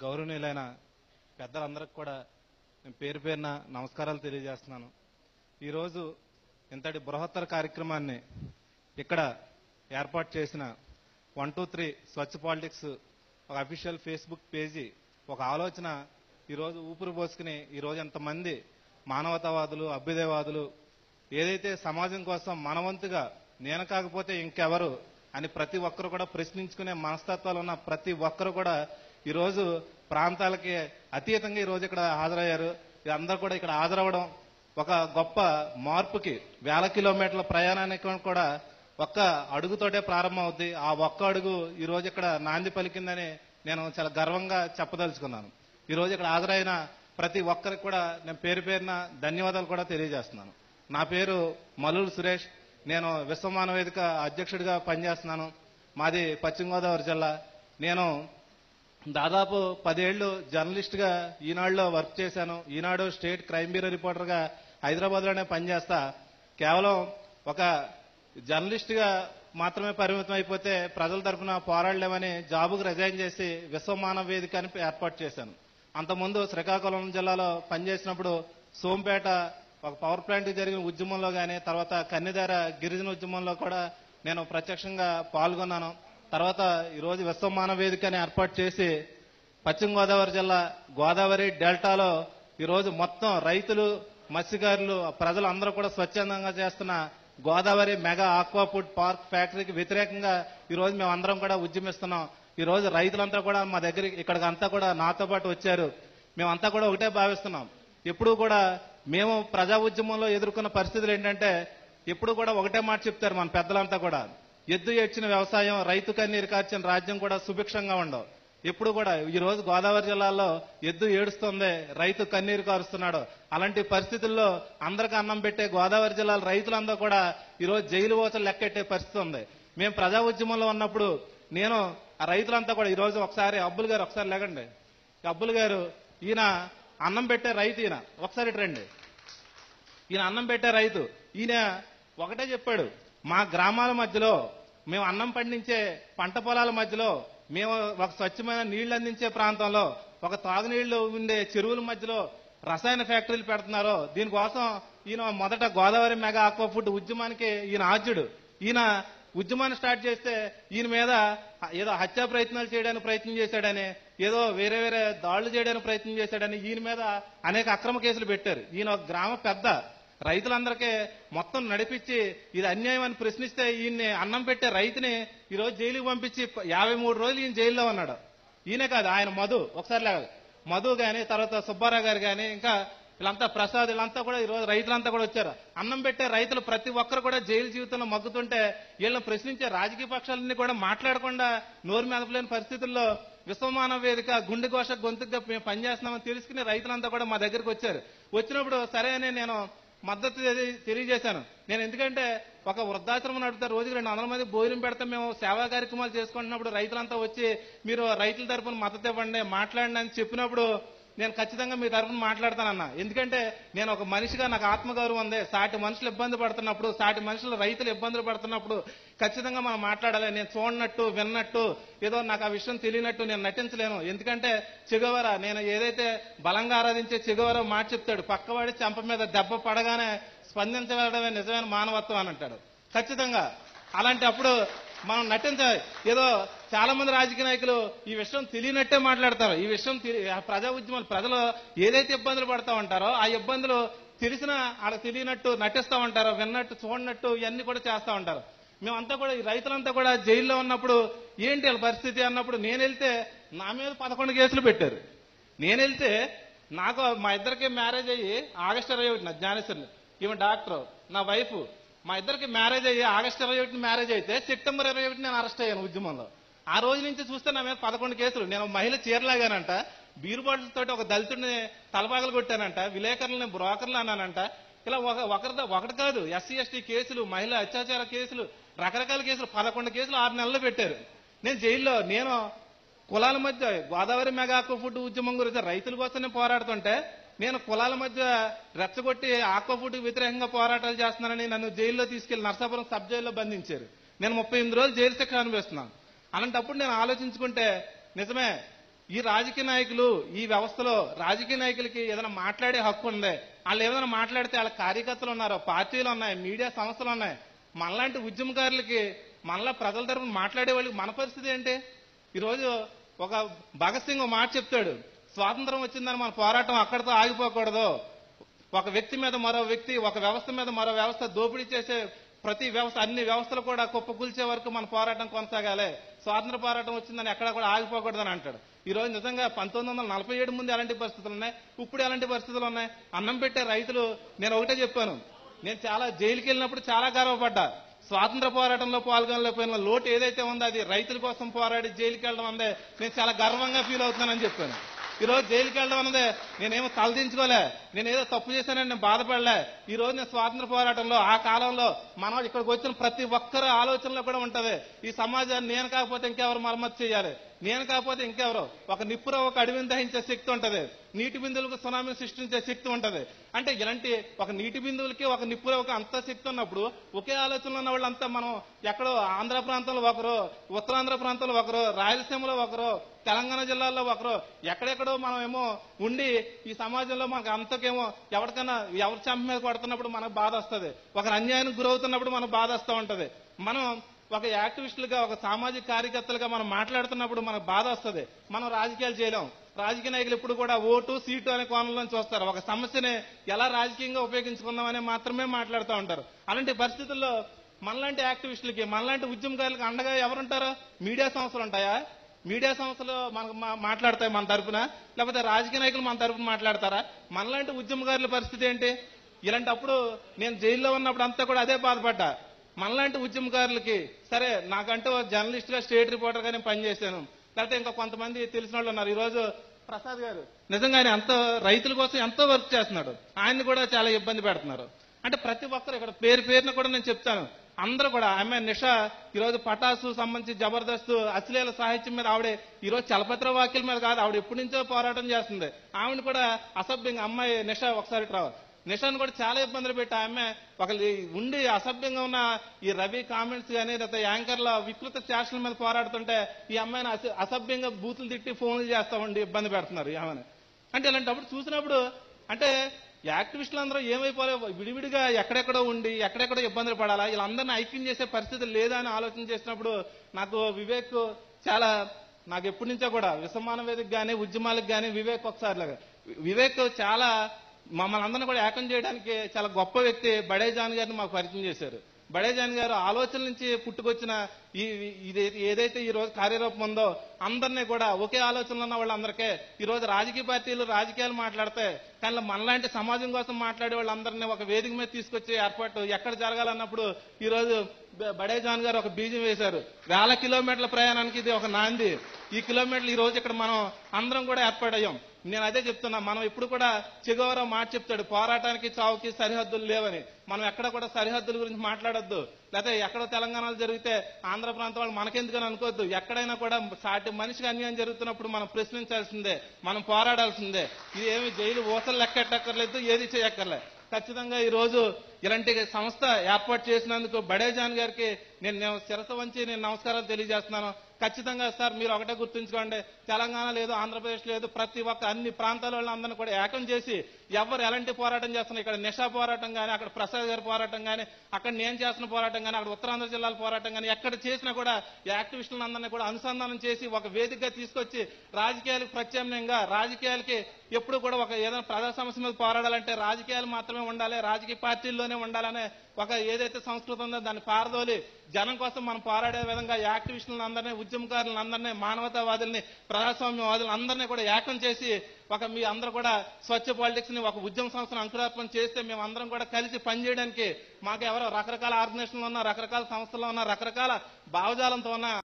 గౌరవనీయులైన పెద్దలందరికీ కూడా నేను పేరు పేరున నమస్కారాలు తెలియజేస్తున్నాను ఈరోజు ఇంతటి బృహత్తర కార్యక్రమాన్ని ఇక్కడ ఏర్పాటు చేసిన one two three Swachh politics ఒక అఫీషియల్ ఫేస్బుక్ పేజీ ఒక ఆలోచన ఈరోజు ఊపిరి పోసుకుని ఈరోజు ఎంతమంది మానవతావాదులు అభ్యుదయవాదులు ఏదైతే సమాజం కోసం మనవంతుగా నేను కాకపోతే ఇంకెవరు అని ప్రతి ఒక్కరు కూడా ప్రశ్నించుకునే మనస్తత్వాలు ఉన్న ప్రతి ఒక్కరు కూడా ఈరోజు ప్రాంతాలకి అతీతంగా ఈరోజు ఇక్కడ హాజరయ్యారు అందరూ కూడా ఇక్కడ హాజరవ్వడం ఒక గొప్ప మార్పుకి వేల కిలోమీటర్ల ప్రయాణానికి కూడా ఒక్క అడుగుతోటే ప్రారంభం అవుద్ది ఆ ఒక్క అడుగు ఈ రోజు ఇక్కడ నాంది పలికిందని నేను చాలా గర్వంగా చెప్పదలుచుకున్నాను ఈ రోజు ఇక్కడ హాజరైన ప్రతి ఒక్కరికి కూడా నేను పేరు పేరున ధన్యవాదాలు కూడా తెలియజేస్తున్నాను నా పేరు మల్లులు సురేష్ నేను విశ్వమాన వేదిక అధ్యక్షుడిగా పనిచేస్తున్నాను మాది పశ్చిమ గోదావరి జిల్లా నేను దాదాపు పదేళ్లు జర్నలిస్ట్ గా ఈనాడులో వర్క్ చేశాను Eenadu state crime bureau reporter గా హైదరాబాద్ లోనే పనిచేస్తా కేవలం ఒక జర్నలిస్ట్ గా మాత్రమే పరిమితం అయిపోతే ప్రజల తరఫున పోరాడలేమని జాబుకు రిజైన్ చేసి విశ్వమానవ వేదిక అని ఏర్పాటు చేశాను అంతకుముందు శ్రీకాకుళం జిల్లాలో పనిచేసినప్పుడు సోంపేట ఒక పవర్ ప్లాంట్ జరిగిన ఉద్యమంలో గానీ తర్వాత కన్నిదార గిరిజన ఉద్యమంలో కూడా నేను ప్రత్యక్షంగా పాల్గొన్నాను తర్వాత ఈరోజు విశ్వమానవ వేదికని ఏర్పాటు చేసి పశ్చిమ గోదావరి జిల్లా గోదావరి డెల్టాలో ఈరోజు మొత్తం రైతులు మత్స్యకారులు ప్రజలు అందరూ కూడా స్వచ్ఛందంగా చేస్తున్న Godavari mega aqua food park ఫ్యాక్టరీకి వ్యతిరేకంగా ఈ రోజు మేము అందరం కూడా ఉద్యమిస్తున్నాం ఈ రోజు రైతులంతా కూడా మా దగ్గరికి ఇక్కడికి అంతా కూడా నాతో పాటు వచ్చారు మేమంతా కూడా ఒకటే భావిస్తున్నాం ఎప్పుడూ కూడా మేము ప్రజా ఉద్యమంలో ఎదుర్కొన్న పరిస్థితులు ఏంటంటే ఎప్పుడు కూడా ఒకటే మాట చెప్తారు మన పెద్దలంతా కూడా ఎద్దు ఏడ్చిన వ్యవసాయం రైతు కన్నీరు కార్చిన రాజ్యం కూడా సుభిక్షంగా ఉండవు ఎప్పుడు కూడా ఈ రోజు గోదావరి జిల్లాలో ఎద్దు ఏడుస్తుంది రైతు కన్నీరు కారుస్తున్నాడు అలాంటి పరిస్థితుల్లో అందరికి అన్నం పెట్టే గోదావరి జిల్లాలో రైతులందరూ కూడా ఈ రోజు జైలు ఓచలు లెక్కెట్టే పరిస్థితి ఉంది మేము ప్రజా ఉద్యమంలో ఉన్నప్పుడు నేను ఆ రైతులంతా కూడా ఈ రోజు ఒకసారి అబ్బుల్ గారు ఒకసారి లేకండి ఈ అబ్బుల్ గారు ఈయన అన్నం పెట్టే రైతు ఈయన ఒకసారి ఇటు రండి ఈయన అన్నం పెట్టే రైతు ఈయన ఒకటే చెప్పాడు మా గ్రామాల మధ్యలో మేము అన్నం పండించే పంట పొలాల మధ్యలో మేము ఒక స్వచ్ఛమైన నీళ్లు అందించే ప్రాంతంలో ఒక తాగునీళ్లు ఉండే చెరువుల మధ్యలో రసాయన ఫ్యాక్టరీలు పెడుతున్నారు దీనికోసం ఈయన మొదట గోదావరి మెగా ఆక్వా ఫుడ్ ఉద్యమానికి ఈయన ఆద్యుడు ఈయన ఉద్యమాన్ని స్టార్ట్ చేస్తే ఈయన మీద ఏదో హత్యా ప్రయత్నాలు చేయడానికి ప్రయత్నం చేశాడని ఏదో వేరే వేరే దాడులు చేయడానికి ప్రయత్నం చేశాడని ఈయన మీద అనేక అక్రమ కేసులు పెట్టారు ఈయన ఒక గ్రామ పెద్ద రైతులందరికీ మొత్తం నడిపించి ఇది అన్యాయం అని ప్రశ్నిస్తే ఈయన్ని అన్నం పెట్టే రైతుని ఈ రోజు జైలుకి పంపించి యాభై మూడు రోజులు ఈయన జైల్లో ఉన్నాడు ఈయనే కాదు ఆయన మధు ఒకసారి లేవాలి మధు గాని తర్వాత సుబ్బారావు గారు గాని ఇంకా వీళ్ళంతా ప్రసాద్ వీళ్ళంతా కూడా ఈ రోజు రైతులంతా కూడా వచ్చారు అన్నం పెట్టే రైతులు ప్రతి ఒక్కరు కూడా జైలు జీవితంలో మగ్గుతుంటే వీళ్ళని ప్రశ్నించే రాజకీయ పక్షాలన్నీ కూడా మాట్లాడకుండా నోరు మెదపలేని పరిస్థితుల్లో విశ్వమానవ వేదిక గుండె ఘోష గొంతుగా మేము పనిచేస్తున్నామని తెలుసుకుని రైతులంతా కూడా మా దగ్గరికి వచ్చారు వచ్చినప్పుడు సరే అని నేను మద్దతు తెలి- తెలియజేశాను నేను ఎందుకంటే ఒక వృద్ధాశ్రమం నడుపుతా రోజుకి రెండు వందల మంది భోజనం పెడతాం మేము సేవా కార్యక్రమాలు చేసుకుంటున్నప్పుడు రైతులంతా వచ్చి మీరు రైతుల తరపున మద్దతు ఇవ్వండి మాట్లాడండి అని చెప్పినప్పుడు నేను ఖచ్చితంగా మీ తరపున మాట్లాడతానన్నా ఎందుకంటే నేను ఒక మనిషిగా నాకు ఆత్మగౌరవం ఉంది సాటి మనుషులు ఇబ్బంది పడుతున్నప్పుడు సాటి మనుషులు రైతులు ఇబ్బందులు పడుతున్నప్పుడు ఖచ్చితంగా మనం మాట్లాడాలి నేను చూడనట్టు విన్నట్టు ఏదో నాకు ఆ విషయం తెలియనట్టు నేను నటించలేను ఎందుకంటే చెగవర నేను ఏదైతే బలంగా ఆరాధించే చెగవర మాట చెప్తాడు పక్కవాడి చెంప మీద దెబ్బ పడగానే స్పందించగలడమే నిజమైన మానవత్వం అని అంటాడు ఖచ్చితంగా అలాంటి అప్పుడు మనం నటించాలి ఏదో చాలా మంది రాజకీయ నాయకులు ఈ విషయం తెలియనట్టే మాట్లాడతారు ఈ విషయం తెలి- ఆ ప్రజా ఉద్యమాలు ప్రజలు ఏదైతే ఇబ్బందులు పడతా ఉంటారో ఆ ఇబ్బందులు తెలిసిన వాళ్ళకి తెలియనట్టు నటిస్తా ఉంటారు విన్నట్టు చూడనట్టు ఇవన్నీ కూడా చేస్తా ఉంటారు మేమంతా కూడా ఈ రైతులంతా కూడా జైల్లో ఉన్నప్పుడు ఏంటి వాళ్ళ పరిస్థితి అన్నప్పుడు నేను వెళ్తే నా మీద పదకొండు కేసులు పెట్టారు నేను వెళ్తే నాకు మా ఇద్దరికి మ్యారేజ్ అయ్యి ఆగస్టు ఇరవై ఒకటి నా జ్ఞానేశ్వరులు ఈమె డాక్టర్ నా వైఫ్ మా ఇద్దరికి మ్యారేజ్ అయ్యి ఆగస్టు ఇరవై ఒకటి మ్యారేజ్ అయితే సెప్టెంబర్ ఇరవై ఒకటి నేను అరెస్ట్ అయ్యాను ఉద్యమంలో ఆ రోజు నుంచి చూస్తే నా మీద పదకొండు కేసులు నేను మహిళ చీరలాగానంట బీరు బాటిల్ తోటి ఒక దళితుడిని తలపాగలు కొట్టానంట విలేకరులని బ్రోకర్లు అన్నానంట ఇలా ఒక ఒకరి ఒకటి కాదు ఎస్సీ ఎస్టీ కేసులు మహిళా అత్యాచార కేసులు రకరకాల కేసులు పదకొండు కేసులు ఆరు నెలలు పెట్టారు నేను జైల్లో నేను కులాల మధ్య గోదావరి మెగాకో ఫుడ్ ఉద్యమం గురించి రైతుల కోసం నేను పోరాడుతుంటే నేను కులాల మధ్య రెచ్చగొట్టి ఆక్వా ఫుడ్ వ్యతిరేకంగా పోరాటాలు చేస్తున్నానని నన్ను జైల్లో తీసుకెళ్లి నర్సాపురం సబ్ జైల్లో బంధించారు నేను ముప్పై ఎనిమిది రోజులు జైలు శిక్ష అనుభవిస్తున్నాను అలాంటప్పుడు నేను ఆలోచించుకుంటే నిజమే ఈ రాజకీయ నాయకులు ఈ వ్యవస్థలో రాజకీయ నాయకులకి ఏదైనా మాట్లాడే హక్కు ఉంది వాళ్ళు ఏదైనా మాట్లాడితే వాళ్ళ కార్యకర్తలు ఉన్నారు పార్టీలు ఉన్నాయి మీడియా సంస్థలు ఉన్నాయి మనలాంటి ఉద్యమకారులకి మనలా ప్రజల తరపున మాట్లాడే వాళ్ళకి మన పరిస్థితి ఏంటి ఈరోజు ఒక భగత్ సింగ్ ఒక మాట చెప్తాడు స్వాతంత్రం వచ్చిందని మన పోరాటం అక్కడితో ఆగిపోకూడదు ఒక వ్యక్తి మీద మరో వ్యక్తి ఒక వ్యవస్థ మీద మరో వ్యవస్థ దోపిడీ చేసే ప్రతి వ్యవస్థ అన్ని వ్యవస్థలు కూడా కుప్పకూల్చే వరకు మన పోరాటం కొనసాగాలి స్వాతంత్ర పోరాటం వచ్చిందని ఎక్కడ కూడా ఆగిపోకూడదని అంటాడు ఈ రోజు నిజంగా పంతొమ్మిది వందల నలభై ఏడు ముందు ఎలాంటి పరిస్థితులు ఉన్నాయి ఇప్పుడు ఎలాంటి పరిస్థితులు ఉన్నాయి అన్నం పెట్టే రైతులు నేను ఒకటే చెప్పాను నేను చాలా జైలుకి వెళ్ళినప్పుడు చాలా గర్వపడ్డా స్వాతంత్ర పోరాటంలో పాల్గొనలేకపోయిన లోటు ఏదైతే ఉందో అది రైతుల కోసం పోరాడి జైలుకి వెళ్ళడం అందే నేను చాలా గర్వంగా ఫీల్ అవుతున్నానని చెప్పాను ఈ రోజు జైలుకి వెళ్ళడం అన్నదే నేనేమో తలదించుకోలే నేనేదో తప్పు చేశానని నేను బాధపడలే ఈ రోజు నేను స్వాతంత్ర పోరాటంలో ఆ కాలంలో మనం ఇక్కడికి వచ్చిన ప్రతి ఒక్కరి ఆలోచనలో కూడా ఉంటది ఈ సమాజాన్ని నేను కాకపోతే ఇంకెవరు మరమ్మతు చేయాలి నేను కాకపోతే ఇంకెవరు ఒక నిప్పుర ఒక అడవిని దహించే శక్తి ఉంటది నీటి బిందువులకు సునామీ సృష్టించే శక్తి ఉంటది అంటే ఇలాంటి ఒక నీటి బిందువులకి ఒక నిప్పుర ఒక అంత శక్తి ఉన్నప్పుడు ఒకే ఆలోచనలో ఉన్న వాళ్ళంతా మనం ఎక్కడో ఆంధ్ర ప్రాంతంలో ఒకరు ఉత్తరాంధ్ర ప్రాంతంలో ఒకరు రాయలసీమలో ఒకరు తెలంగాణ జిల్లాల్లో ఒకరు ఎక్కడెక్కడో మనం ఏమో ఉండి ఈ సమాజంలో మనకు అంతకేమో ఎవరికైనా ఎవరి చెంప మీద కొడుతున్నప్పుడు మనకు బాధ వస్తుంది ఒకరు అన్యాయానికి గురవుతున్నప్పుడు మనకు బాధ వస్తూ ఉంటది మనం ఒక యాక్టివిస్టులుగా ఒక సామాజిక కార్యకర్తలుగా మనం మాట్లాడుతున్నప్పుడు మనకు బాధ వస్తుంది మనం రాజకీయాలు చేయలేం రాజకీయ నాయకులు ఇప్పుడు కూడా ఓటు సీటు అనే కోణంలో చూస్తారు ఒక సమస్యని ఎలా రాజకీయంగా ఉపయోగించుకుందామని మాత్రమే మాట్లాడుతూ ఉంటారు అలాంటి పరిస్థితుల్లో మనలాంటి యాక్టివిస్టులకి మనలాంటి ఉద్యమకారులకు అండగా ఎవరుంటారు మీడియా సంస్థలు ఉంటాయా మీడియా సంస్థలు మనకు మా- మాట్లాడతాయి మన తరపున లేకపోతే రాజకీయ నాయకులు మన తరపున మాట్లాడతారా మనలాంటి ఉద్యమకారుల పరిస్థితి ఏంటి ఇలాంటప్పుడు నేను జైల్లో ఉన్నప్పుడు అంతా కూడా అదే బాధపడ్డా మనలాంటి ఉద్యమకారులకి సరే నాకంటూ జర్నలిస్ట్ గా స్టేట్ రిపోర్టర్ గా నేను పనిచేశాను లేకపోతే ఇంకా కొంతమంది తెలిసిన వాళ్ళు ఉన్నారు ఈ రోజు ప్రసాద్ గారు నిజంగా ఆయన ఎంతో రైతుల కోసం ఎంతో వర్క్ చేస్తున్నాడు ఆయన్ని కూడా చాలా ఇబ్బంది పెడుతున్నారు అంటే ప్రతి ఒక్కరు ఇక్కడ పేరు పేరున కూడా నేను చెప్తాను అందరూ కూడా ఆమె నిష ఈరోజు పటాసు సంబంధించి జబర్దస్త్ అశ్లీల సాహిత్యం మీద ఆవిడే ఈరోజు చలపత్ర వాక్యాల మీద కాదు ఆవిడ ఎప్పటి నుంచో పోరాటం చేస్తుంది ఆవిడ కూడా అసభ్యంగా అమ్మాయి నిష ఒకసారి ఇటు రావాలి నిషాను కూడా చాలా ఇబ్బందులు పెట్టి ఆమె ఒక ఉండి అసభ్యంగా ఉన్న ఈ రవి కామెంట్స్ కానీ లేకపోతే యాంకర్ల వికృత చేష్టల మీద పోరాడుతుంటే ఈ అమ్మాయిని అస- అసభ్యంగా బూతులు తిట్టి ఫోన్లు చేస్తా ఉండి ఇబ్బంది పెడుతున్నారు ఈ ఆమెను అంటే ఇలాంటప్పుడు చూసినప్పుడు అంటే యాక్టివిస్టులు అందరూ ఏమైపోలే విడివిడిగా ఎక్కడెక్కడో ఉండి ఎక్కడెక్కడో ఇబ్బందులు పడాలా వీళ్ళందరినీ ఐక్యం చేసే పరిస్థితి లేదా అని ఆలోచన చేసినప్పుడు నాకు వివేక్ చాలా నాకు ఎప్పటి నుంచో కూడా విసమాన వేదిక కానీ ఉద్యమాలకు కానీ వివేక్ ఒకసారి లాగా వివేక్ చాలా మమ్మల్ని అందరిని కూడా ఏకం చేయడానికి చాలా గొప్ప వ్యక్తి బడే జాన్ గారిని మాకు పరిచయం చేశారు బడే జాన్ గారు ఆలోచన నుంచి పుట్టుకొచ్చిన ఈ ఇది ఏదైతే ఈ రోజు కార్యరూపం ఉందో అందరినీ కూడా ఒకే ఆలోచనలో ఉన్న వాళ్ళందరికీ ఈ రోజు రాజకీయ పార్టీలు రాజకీయాలు మాట్లాడితే కానీ మనలాంటి సమాజం కోసం మాట్లాడే వాళ్ళందరినీ ఒక వేదిక మీద తీసుకొచ్చే ఏర్పాటు ఎక్కడ జరగాలన్నప్పుడు ఈ రోజు బ- బడే జాన్ గారు ఒక బీజం వేశారు వేల కిలోమీటర్ల ప్రయాణానికి ఇది ఒక నాంది ఈ కిలోమీటర్లు ఈ రోజు ఇక్కడ మనం అందరం కూడా ఏర్పాటయ్యాం నేను అదే చెప్తున్నా మనం ఇప్పుడు కూడా చిగవరం మాట చెప్తాడు పోరాటానికి చావుకి సరిహద్దులు లేవని మనం ఎక్కడ కూడా సరిహద్దుల గురించి మాట్లాడొద్దు లేకపోతే ఎక్కడో తెలంగాణలో జరిగితే ఆంధ్ర ప్రాంతం వాళ్ళు మనకెందుకని అనుకోవద్దు ఎక్కడైనా కూడా సాటి మనిషికి అన్యాయం జరుగుతున్నప్పుడు మనం ప్రశ్నించాల్సిందే మనం పోరాడాల్సిందే ఇది ఏమి జైలు ఊసలు లెక్కెట్టక్కర్లేదు ఏది చేయక్కర్లేదు ఖచ్చితంగా ఈ రోజు ఇలాంటి సంస్థ ఏర్పాటు చేసినందుకు బడేజాన్ గారికి నేను నేను శిరస వంచి నేను నమస్కారాలు తెలియజేస్తున్నాను ఖచ్చితంగా సార్ మీరు ఒకటే గుర్తుంచుకోండి తెలంగాణ లేదు ఆంధ్రప్రదేశ్ లేదు ప్రతి ఒక్క అన్ని ప్రాంతాల వాళ్ళందరినీ కూడా ఏకం చేసి ఎవరు ఎలాంటి పోరాటం చేస్తున్నారు ఇక్కడ నిషా పోరాటం కానీ అక్కడ ప్రసాద్ గారి పోరాటం కానీ అక్కడ నేను చేస్తున్న పోరాటం కానీ అక్కడ ఉత్తరాంధ్ర జిల్లాల పోరాటం కానీ ఎక్కడ చేసినా కూడా యాక్టివిస్టులను అందరినీ కూడా అనుసంధానం చేసి ఒక వేదికగా తీసుకొచ్చి రాజకీయాలకు ప్రత్యామ్నాయంగా రాజకీయాలకి ఎప్పుడు కూడా ఒక ఏదైనా ప్రజా సమస్య మీద పోరాడాలంటే రాజకీయాలు మాత్రమే ఉండాలి రాజకీయ పార్టీల్లోనే ఉండాలనే ఒక ఏదైతే సంస్కృతి ఉందో దాన్ని పారదోలి జనం కోసం మనం పోరాడే విధంగా యాక్టివిస్టులను అందరినీ ఉద్యమకారులను అందరినీ మానవతావాదుల్ని ప్రజాస్వామ్యవాదులను అందరినీ కూడా ఏకం చేసి ఒక మీ అందరూ కూడా స్వచ్ఛ పాలిటిక్స్ ని ఒక ఉద్యమ సంస్థను అంకురార్పణ చేస్తే మేము అందరం కూడా కలిసి పనిచేయడానికి మాకు ఎవరో రకరకాల ఆర్గనైజేషన్లు ఉన్నా రకరకాల సంస్థలు ఉన్నా రకరకాల భావజాలంతో ఉన్న